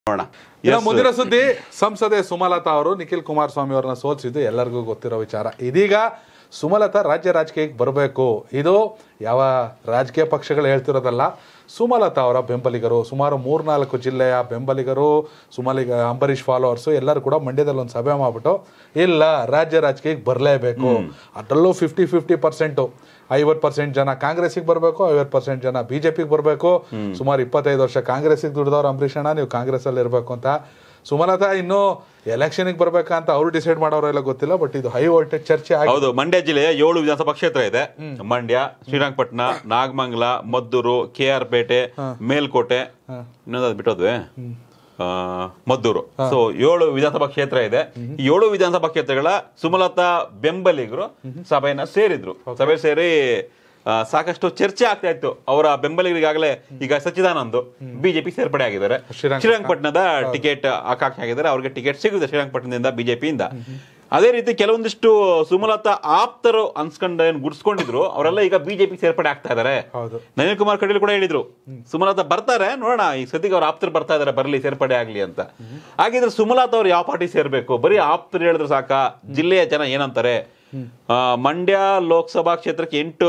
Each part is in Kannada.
ನೋಡೋಣ ಇನ್ನು Yes. ಮುಂದಿನ ಸುದ್ದಿ ಸಂಸದೆ ಸುಮಲತಾ ಅವರು ನಿಖಿಲ್ ಕುಮಾರಸ್ವಾಮಿ ಅವರನ್ನ ಸೋಲಿಸಿದ್ದು ಎಲ್ಲರಿಗೂ ಗೊತ್ತಿರೋ ವಿಚಾರ ಇದೀಗ ಸುಮಲತಾ ರಾಜ್ಯ ರಾಜಕೀಯಕ್ಕೆ ಬರಬೇಕು ಇದು ಯಾವ ರಾಜಕೀಯ ಪಕ್ಷಗಳು ಹೇಳ್ತಿರೋದಲ್ಲ ಸುಮಲತಾ ಅವರ ಬೆಂಬಲಿಗರು ಸುಮಾರು ಮೂರ್ನಾಲ್ಕು ಜಿಲ್ಲೆಯ ಬೆಂಬಲಿಗರು ಸುಮಲಿಗ ಅಂಬರೀಷ್ ಫಾಲೋವರ್ಸು ಎಲ್ಲರೂ ಕೂಡ ಮಂಡ್ಯದಲ್ಲಿ ಒಂದು ಸಭೆ ಮಾಡ್ಬಿಟ್ಟು ಇಲ್ಲ ರಾಜ್ಯ ರಾಜಕೀಯಕ್ಕೆ ಬರಲೇಬೇಕು ಅದರಲ್ಲೂ ಫಿಫ್ಟಿ ಫಿಫ್ಟಿ ಪರ್ಸೆಂಟು ಐವತ್ತು ಪರ್ಸೆಂಟ್ ಜನ ಕಾಂಗ್ರೆಸ್ಸಿಗೆ ಬರಬೇಕು ಐವತ್ತು ಪರ್ಸೆಂಟ್ ಜನ ಬಿಜೆಪಿಗೆ ಬರಬೇಕು ಸುಮಾರು ಇಪ್ಪತ್ತೈದು ವರ್ಷ ಕಾಂಗ್ರೆಸ್ಸಿಗೆ ದುಡಿದವ್ರು ಅಂಬರೀಷ್ ಅಣ್ಣ ನೀವು ಕಾಂಗ್ರೆಸ್ಸಲ್ಲಿ ಇರಬೇಕು ಅಂತ ಸುಮಲತಾ ಇನ್ನು ಎಲೆಕ್ಷನ್ಗೆ ಬರ್ಬೇಕಂತ ಅವ್ರು ಡಿಸೈಡ್ ಮಾಡೋರೆಲ್ಲ ಗೊತ್ತಿಲ್ಲ ಬಟ್ ಇದು ಹೈ ವೋಲ್ಟೇಜ್ ಚರ್ಚೆ ಆಗಿ ಹೌದು ಮಂಡ್ಯ ಜಿಲ್ಲೆಯ ಏಳು ವಿಧಾನಸಭಾ ಕ್ಷೇತ್ರ ಇದೆ ಮಂಡ್ಯ ಶ್ರೀರಂಗಪಟ್ಟಣ ನಾಗಮಂಗಲ ಮದ್ದೂರು ಕೆ ಆರ್ ಪೇಟೆ ಮೇಲ್ಕೋಟೆ ಇನ್ನೊಂದು ಬಿಟ್ಟೋದ್ವಿ ಆ, ಮದ್ದೂರು ಸೊ ಏಳು ವಿಧಾನಸಭಾ ಕ್ಷೇತ್ರ ಇದೆ ಈ ಏಳು ವಿಧಾನಸಭಾ ಕ್ಷೇತ್ರಗಳ ಸುಮಲತಾ ಬೆಂಬಲಿಗರು ಸಭೆಯನ್ನ ಸೇರಿದ್ರು ಸಭೆ ಸೇರಿ ಆ, ಸಾಕಷ್ಟು ಚರ್ಚೆ ಆಗ್ತಾ ಇತ್ತು ಅವರ ಬೆಂಬಲಿಗರಿಗಾಗಲೇ ಈಗ ಸಚ್ಚಿದಾನಂದ್ ಬಿಜೆಪಿ ಸೇರ್ಪಡೆ ಆಗಿದ್ದಾರೆ ಶ್ರೀರಂಗಪಟ್ಟಣ. ಶ್ರೀರಂಗಪಟ್ಟಣದ ಟಿಕೆಟ್ ಆಕಾಂಕ್ಷಿ ಆಗಿದ್ದಾರೆ ಅವರಿಗೆ ಟಿಕೆಟ್ ಸಿಗುತ್ತೆ ಶ್ರೀರಂಗಪಟ್ಟಣದಿಂದ ಬಿಜೆಪಿಯಿಂದ ಅದೇ ರೀತಿ ಕೆಲವೊಂದಿಷ್ಟು ಸುಮಲತಾ ಆಪ್ತರು ಅನ್ಸ್ಕೊಂಡು ಏನ್ ಗುಡ್ಸ್ಕೊಂಡಿದ್ರು ಅವರೆಲ್ಲ ಈಗ ಬಿಜೆಪಿ ಸೇರ್ಪಡೆ ಆಗ್ತಾ ಇದಾರೆ ಹೌದು ನಳಿನ್ ಕುಮಾರ್ ಕಟೀಲ್ ಕೂಡ ಹೇಳಿದ್ರು ಸುಮಲತಾ ಬರ್ತಾರೆ ನೋಡೋಣ ಈ ಸದ್ಯಕ್ಕೆ ಅವ್ರ ಆಪ್ತರು ಬರ್ತಾ ಇದಾರೆ ಬರಲಿ ಸೇರ್ಪಡೆ ಆಗ್ಲಿ ಅಂತ ಹಾಗಿದ್ರೆ ಸುಮಲತಾ ಅವ್ರು ಯಾವ ಪಾರ್ಟಿ ಸೇರ್ಬೇಕು ಬರೀ ಆಪ್ತರು ಹೇಳಿದ್ರೆ ಸಾಕ ಜಿಲ್ಲೆಯ ಜನ ಏನಂತಾರೆ ಆ, ಮಂಡ್ಯ ಲೋಕಸಭಾ ಕ್ಷೇತ್ರಕ್ಕೆ ಎಂಟು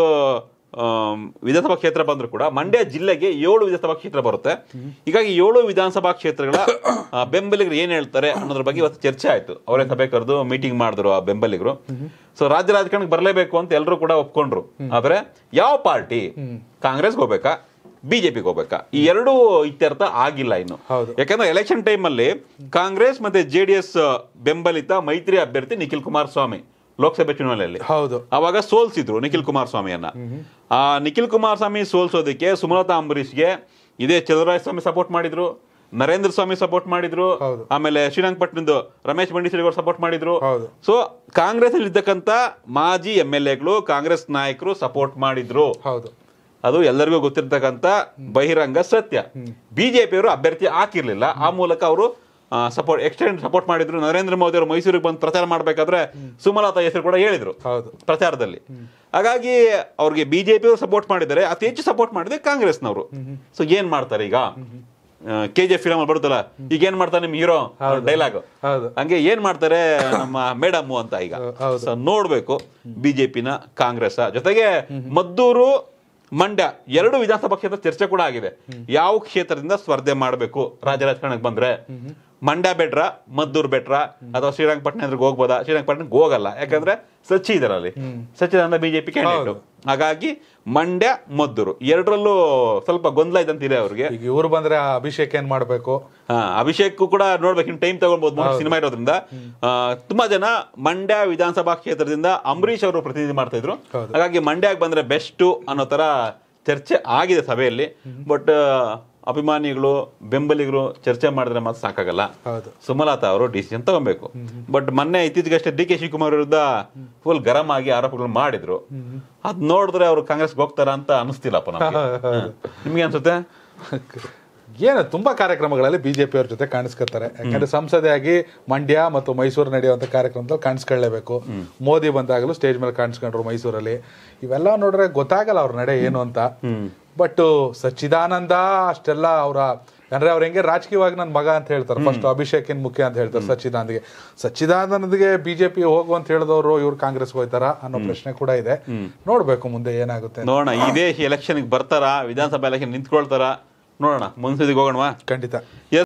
ಆಮ್, ವಿಧಾನಸಭಾ ಕ್ಷೇತ್ರ ಬಂದ್ರು ಕೂಡ ಮಂಡ್ಯ ಜಿಲ್ಲೆಗೆ ಏಳು ವಿಧಾನಸಭಾ ಕ್ಷೇತ್ರ ಬರುತ್ತೆ ಹೀಗಾಗಿ ಏಳು ವಿಧಾನಸಭಾ ಕ್ಷೇತ್ರಗಳ ಆ, ಬೆಂಬಲಿಗರು ಏನ್ ಹೇಳ್ತಾರೆ ಅನ್ನೋದ್ರ ಬಗ್ಗೆ ಇವತ್ತು ಚರ್ಚೆ ಆಯ್ತು ಅವರೇ ಸಭೆ ಕರೆದು ಮೀಟಿಂಗ್ ಮಾಡಿದ್ರು ಆ ಬೆಂಬಲಿಗರು ಸೊ ರಾಜ್ಯ ರಾಜಕಾರಣಕ್ಕೆ ಬರಲೇಬೇಕು ಅಂತ ಎಲ್ಲರೂ ಕೂಡ ಒಪ್ಕೊಂಡ್ರು ಆದ್ರೆ ಯಾವ ಪಾರ್ಟಿ ಕಾಂಗ್ರೆಸ್ಗೆ ಹೋಗ್ಬೇಕಾ ಬಿಜೆಪಿಗೆ ಹೋಗ್ಬೇಕಾ ಈ ಎರಡೂ ಇತ್ಯರ್ಥ ಆಗಿಲ್ಲ ಇನ್ನು ಹೌದು. ಯಾಕಂದ್ರೆ ಎಲೆಕ್ಷನ್ ಟೈಮ್ ಅಲ್ಲಿ ಕಾಂಗ್ರೆಸ್ ಮತ್ತೆ ಜೆಡಿಎಸ್ ಬೆಂಬಲಿತ ಮೈತ್ರಿ ಅಭ್ಯರ್ಥಿ ನಿಖಿಲ್ ಕುಮಾರಸ್ವಾಮಿ ಲೋಕಸಭೆ ಚುನಾವಣೆಯಲ್ಲಿ ಹೌದು ಅವಾಗ ಸೋಲ್ಸಿದ್ರು ನಿಖಿಲ್ ಕುಮಾರಸ್ವಾಮಿಯನ್ನ ಆ ನಿಖಿಲ್ ಕುಮಾರಸ್ವಾಮಿ ಸೋಲ್ಸೋದಕ್ಕೆ ಸುಮಲತಾ ಅಂಬರೀಷ್ಗೆ ಇದೇ ಚಲುವರಾಯ ಸ್ವಾಮಿ ಸಪೋರ್ಟ್ ಮಾಡಿದ್ರು ನರೇಂದ್ರ ಸ್ವಾಮಿ ಸಪೋರ್ಟ್ ಮಾಡಿದ್ರು ಹೌದು. ಆಮೇಲೆ ಶ್ರೀರಂಗಪಟ್ಟಣದ್ದು ರಮೇಶ್ ಬಂಡಿಸಿರಿ ಅವರು ಸಪೋರ್ಟ್ ಮಾಡಿದ್ರು ಹೌದು. ಸೊ ಕಾಂಗ್ರೆಸ್ ಅಲ್ಲಿ ಇದ್ದಕ್ಕಂತ ಮಾಜಿ ಎಂ ಎಲ್ ಎಗಳು ಕಾಂಗ್ರೆಸ್ ನಾಯಕರು ಸಪೋರ್ಟ್ ಮಾಡಿದ್ರು ಹೌದು ಅದು ಎಲ್ಲರಿಗೂ ಗೊತ್ತಿರ್ತಕ್ಕಂಥ ಬಹಿರಂಗ ಸತ್ಯ ಬಿಜೆಪಿಯವರು ಅಭ್ಯರ್ಥಿ ಹಾಕಿರ್ಲಿಲ್ಲ ಆ ಮೂಲಕ ಅವರು ಸಪೋರ್ಟ್ ಎಕ್ಸ್ಟೆಂಡ್ ಸಪೋರ್ಟ್ ಮಾಡಿದ್ರು ನರೇಂದ್ರ ಮೋದಿ ಅವರು ಮೈಸೂರಿಗೆ ಬಂದು ಪ್ರಚಾರ ಮಾಡಬೇಕಾದ್ರೆ ಸುಮಲತಾ ಹೆಸರು ಕೂಡ ಹೇಳಿದ್ರು ಹೌದು ಪ್ರಚಾರದಲ್ಲಿ ಹಾಗಾಗಿ ಅವ್ರಿಗೆ ಬಿಜೆಪಿ ಅವರು ಸಪೋರ್ಟ್ ಮಾಡಿದ್ದಾರೆ ಅತಿ ಹೆಚ್ಚು ಸಪೋರ್ಟ್ ಮಾಡಿದ್ರೆ ಕಾಂಗ್ರೆಸ್ನವರು ಸೊ ಏನ್ ಮಾಡ್ತಾರೆ ಈಗ ಕೆ ಜಿ ಎಫ್ ಫಿಲಮ್ ಬರುತ್ತಲ್ಲ ಈಗ ಏನ್ ಮಾಡ್ತಾರೆ ನಿಮ್ ಹೀರೋ ಡೈಲಾಗ್ ಹೌದು ಹಂಗೆ ಏನ್ ಮಾಡ್ತಾರೆ ನಮ್ಮ ಮೇಡಮ್ ಅಂತ ಈಗ ಹೌದು. ಸೊ ನೋಡ್ಬೇಕು ಬಿಜೆಪಿನ ಕಾಂಗ್ರೆಸ್ ಜೊತೆಗೆ ಮದ್ದೂರು ಮಂಡ್ಯ ಎರಡು ವಿಧಾನಸಭಾ ಕ್ಷೇತ್ರ ಚರ್ಚೆ ಕೂಡ ಆಗಿದೆ ಯಾವ ಕ್ಷೇತ್ರದಿಂದ ಸ್ಪರ್ಧೆ ಮಾಡಬೇಕು ರಾಜ್ಯ ರಾಜಕಾರಣಕ್ಕೆ ಬಂದ್ರೆ ಮಂಡ್ಯ ಬೆಟ್ರ ಮದ್ದೂರು ಬೆಟ್ರ ಅಥವಾ ಶ್ರೀರಂಗಪಟ್ಟಣ ಅಂದ್ರೆ ಹೋಗ್ಬೋದಾ ಶ್ರೀರಂಗಪಟ್ಟಣಕ್ಕೆ ಹೋಗಲ್ಲ ಯಾಕಂದ್ರೆ ಸಚ್ಚಿ ಇದಾರೆ ಅಲ್ಲಿ ಸಚ್ಚಿದಾನಂದ ಬಿಜೆಪಿ ಕ್ಯಾಂಡಿಡೇಟ್ ಹಾಗಾಗಿ ಮಂಡ್ಯ ಮದ್ದೂರು ಎರಡರಲ್ಲೂ ಸ್ವಲ್ಪ ಗೊಂದಲ ಇದ್ದಂತಿದೆ ಅವ್ರಿಗೆ ಈಗ ಇವ್ರು ಬಂದ್ರೆ ಆ ಅಭಿಷೇಕ್ ಏನ್ ಮಾಡ್ಬೇಕು ಹಾ ಅಭಿಷೇಕ್ ಕೂಡ ನೋಡ್ಬೇಕು ಇನ್ನು ಟೈಮ್ ತಗೊಳ್ಬಹುದು ಸಿನಿಮಾ ಇರೋದ್ರಿಂದ ಆ, ತುಂಬಾ ಜನ ಮಂಡ್ಯ ವಿಧಾನಸಭಾ ಕ್ಷೇತ್ರದಿಂದ ಅಂಬರೀಷ್ ಅವರು ಪ್ರತಿನಿಧಿ ಮಾಡ್ತಾ ಇದ್ರು ಹೌದು. ಹಾಗಾಗಿ ಮಂಡ್ಯಕ್ಕೆ ಬಂದ್ರೆ ಬೆಸ್ಟ್ ಅನ್ನೋ ತರ ಚರ್ಚೆ ಆಗಿದೆ ಸಭೆಯಲ್ಲಿ ಬಟ್ ಅಭಿಮಾನಿಗಳು ಬೆಂಬಲಿಗರು ಚರ್ಚೆ ಮಾಡಿದ್ರೆ ಮಾತ್ರ ಸಾಕಾಗಲ್ಲ ಹೌದು ಸುಮಲತಾ ಅವರು ಡಿಸಿಷನ್ ತಗೊಬೇಕು ಬಟ್ ಮೊನ್ನೆ ಇತ್ತೀಚೆಗಷ್ಟೇ ಡಿ ಕೆ ಶಿವಕುಮಾರ್ ವಿರುದ್ಧ ಫುಲ್ ಗರಂ ಆಗಿ ಆರೋಪಗಳು ಮಾಡಿದ್ರು ಅದ್ ನೋಡಿದ್ರೆ ಅವರು ಕಾಂಗ್ರೆಸ್ಗೆ ಹೋಗ್ತಾರ ಅಂತ ಅನಿಸ್ತಿಲ್ಲಪ್ಪ ನಮ್ಗೆ ನಿಮ್ಗೆ ಅನ್ಸುತ್ತೆ ಏನು ತುಂಬಾ ಕಾರ್ಯಕ್ರಮಗಳಲ್ಲಿ ಬಿಜೆಪಿ ಅವ್ರ ಜೊತೆ ಕಾಣಿಸ್ಕೊತಾರೆ ಯಾಕಂದ್ರೆ ಸಂಸದೆಯಾಗಿ ಮಂಡ್ಯ ಮತ್ತು ಮೈಸೂರು ನಡೆಯುವಂತ ಕಾರ್ಯಕ್ರಮದಲ್ಲಿ ಕಾಣಿಸ್ಕೊಳ್ಳೇಬೇಕು ಮೋದಿ ಬಂದಾಗಲೂ ಸ್ಟೇಜ್ ಮೇಲೆ ಕಾಣಿಸ್ಕೊಂಡ್ರು ಮೈಸೂರಲ್ಲಿ ಇವೆಲ್ಲ ನೋಡ್ರೆ ಗೊತ್ತಾಗಲ್ಲ ಅವ್ರ ನಡೆ ಏನು ಅಂತ ಬಟ್ ಸಚ್ಚಿದಾನಂದ ಅಷ್ಟೆಲ್ಲ ಅವರ ಅಂದ್ರೆ ಅವ್ರ ಹೆಂಗೆ ರಾಜಕೀಯವಾಗಿ ನನ್ನ ಮಗ ಅಂತ ಹೇಳ್ತಾರೆ ಫಸ್ಟ್ ಅಭಿಷೇಕ್ ಏನ್ ಮುಖ್ಯ ಅಂತ ಹೇಳ್ತಾರೆ ಸಚ್ಚಿದಾನಂದ್ಗೆ ಸಚ್ಚಿದಾನಂದ್ಗೆ ಬಿಜೆಪಿ ಹೋಗು ಅಂತ ಹೇಳಿದವರು ಇವ್ರು ಕಾಂಗ್ರೆಸ್ಗೆ ಹೋಯ್ತಾರ ಅನ್ನೋ ಪ್ರಶ್ನೆ ಕೂಡ ಇದೆ ನೋಡ್ಬೇಕು ಮುಂದೆ ಏನಾಗುತ್ತೆ ಅಂತ. ನೋಡೋಣ ಇದೇ ಎಲೆಕ್ಷನ್ಗೆ ಬರ್ತಾರ ವಿಧಾನಸಭಾ ಎಲೆಕ್ಷನ್ ನಿಂತ್ಕೊಳ್ತಾರ ನೋಡೋಣ ಮುನ್ಸೂದಿಗೆ ಹೋಗೋಣವಾ ಖಂಡಿತ